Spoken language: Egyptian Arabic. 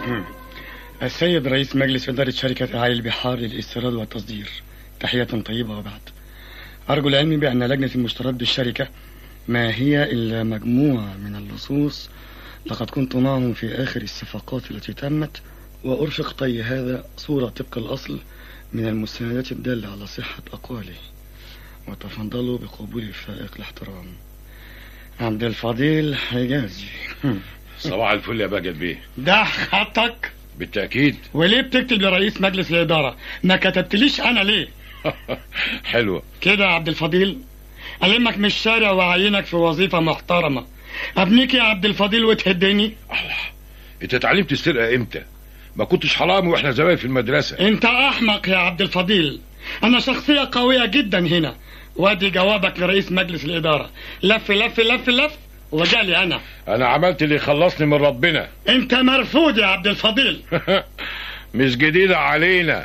السيد رئيس مجلس إدارة شركة أعالي البحار للاستيراد والتصدير تحية طيبة وبعد أرجو العلم بأن لجنة المشتريات بالشركة ما هي إلا مجموعة من اللصوص لقد كنت معهم في آخر الصفقات التي تمت وأرفق طي هذا صورة طبق الأصل من المستندات الدالة على صحة أقواله وتفضلوا بقبول الفائق الاحترام عبد الفضيل حجازي صباح الفل يا باجد بيه ده خطك بالتأكيد وليه بتكتب لرئيس مجلس الإدارة ما كتبتليش أنا ليه حلوة كده يا عبد الفضيل ألمك من الشارع وأعينك في وظيفة محترمة أبنيك يا عبد الفضيل وتهدني انت اتعلمت السرقة امتى ما كنتش حرامي واحنا زمان في المدرسة أنت أحمق يا عبد الفضيل أنا شخصية قوية جدا هنا وادي جوابك لرئيس مجلس الإدارة لف لف لف لف وجالي أنا انا عملت اللي خلصني من ربنا أنت مرفوض يا عبد الفضيل مش جديدة علينا